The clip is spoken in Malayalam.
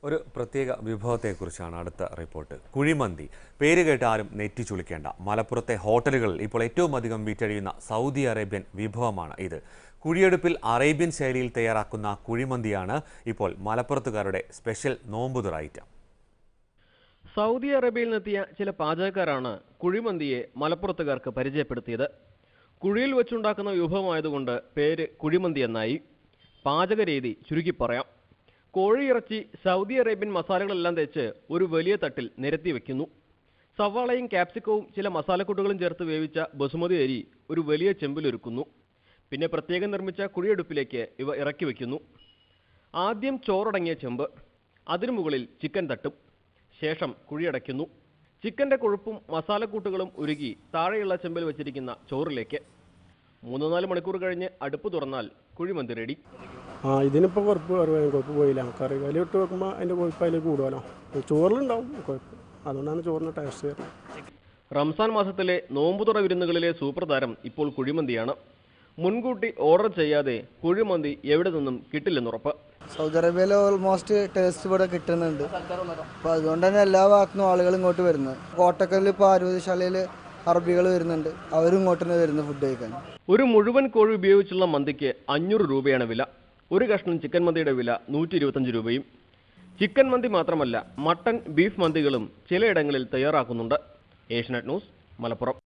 ഒരു പ്രത്യേക വിഭവത്തെക്കുറിച്ചാണ് അടുത്ത റിപ്പോർട്ട് കുഴിമന്തി പേര് കേട്ട് ആരും നെറ്റി ചുളിക്കേണ്ട മലപ്പുറത്തെ ഹോട്ടലുകളിൽ ഇപ്പോൾ ഏറ്റവും അധികം വിറ്റഴിയുന്ന സൗദി അറേബ്യൻ വിഭവമാണ് ഇത് കുഴിയെടുപ്പിൽ അറേബ്യൻ ശൈലിയിൽ തയ്യാറാക്കുന്ന കുഴിമന്തിയാണ് ഇപ്പോൾ മലപ്പുറത്തുകാരുടെ സ്പെഷ്യൽ നോമ്പുതുറ ഐറ്റം സൗദി അറേബ്യയിൽ നിന്നെത്തിയ ചില പാചകക്കാരാണ് കുഴിമന്തിയെ മലപ്പുറത്തുകാർക്ക് പരിചയപ്പെടുത്തിയത് കുഴിയിൽ വെച്ചുണ്ടാക്കുന്ന വിഭവമായതുകൊണ്ട് പേര് കുഴിമന്തി എന്നായി പാചക രീതി ചുരുക്കി പറയാം കോഴിയിറച്ചി സൗദി അറേബ്യൻ മസാലകളെല്ലാം തേച്ച് ഒരു വലിയ തട്ടിൽ നിരത്തി വെക്കുന്നു സവാളയും ക്യാപ്സിക്കവും ചില മസാലക്കൂട്ടുകളും ചേർത്ത് വേവിച്ച ബസുമതി അരി ഒരു വലിയ ചെമ്പിലൊരുക്കുന്നു പിന്നെ പ്രത്യേകം നിർമ്മിച്ച കുഴിയെടുപ്പിലേക്ക് ഇവ ഇറക്കി വെക്കുന്നു ആദ്യം ചോറടങ്ങിയ ചെമ്പ് അതിനു മുകളിൽ ചിക്കൻ തട്ടും ശേഷം കുഴിയടയ്ക്കുന്നു ചിക്കന്റെ കൊഴുപ്പും മസാലക്കൂട്ടുകളും ഉരുകി താഴെയുള്ള ചെമ്പിൽ വെച്ചിരിക്കുന്ന ചോറിലേക്ക് മൂന്ന് നാല് മണിക്കൂർ കഴിഞ്ഞ് അടുപ്പ് തുറന്നാൽ കുഴിമന്തി റെഡി ആ ഇതിനിപ്പോൾ കുഴപ്പ് കുറവാണ് കുഴപ്പ് പോയില്ല കറി കലി ഇട്ട് വെക്കുമ്പോൾ അതിൻ്റെ കൊഴുപ്പ് അതിൽ കൂടുമല്ലോ ചോറിലുണ്ടാവും കുഴപ്പ് അതുകൊണ്ടാണ് ചോറിന് ടേസ്റ്റ് വരുന്നത് റംസാൻ മാസത്തിലെ നോമ്പുതുറ വിരുന്നുകളിലെ സൂപ്പർ താരം ഇപ്പോൾ കുഴിമന്തിയാണ് മുൻകൂട്ടി ഓർഡർ ചെയ്യാതെ കുഴിമന്തി എവിടെ നിന്നും കിട്ടില്ലെന്നുറപ്പ് സൗദി അറേബ്യയിൽ ഓൾമോസ്റ്റ് ടേസ്റ്റ് ഇവിടെ കിട്ടുന്നുണ്ട് അപ്പോൾ അതുകൊണ്ട് തന്നെ എല്ലാ ഭാഗത്തുനിന്നും ആളുകൾ ഇങ്ങോട്ട് വരുന്നത് കോട്ടക്കലിൽ ഇപ്പോൾ ആരോഗ്യശാലയിൽ അറബികൾ വരുന്നുണ്ട് അവരും ഇങ്ങോട്ട് തന്നെ വരുന്നത് ഫുഡ് കഴിക്കാൻ ഒരു മുഴുവൻ കോഴി ഉപയോഗിച്ചുള്ള മന്തിക്ക് അഞ്ഞൂറ് രൂപയാണ് വില ഒരു കഷ്ണം ചിക്കൻ മന്തിയുടെ വില നൂറ്റി ഇരുപത്തഞ്ച് രൂപയും ചിക്കൻ മന്തി മാത്രമല്ല മട്ടൺ ബീഫ് മന്തികളും ചിലയിടങ്ങളിൽ തയ്യാറാക്കുന്നുണ്ട് ഏഷ്യനെറ്റ് ന്യൂസ് മലപ്പുറം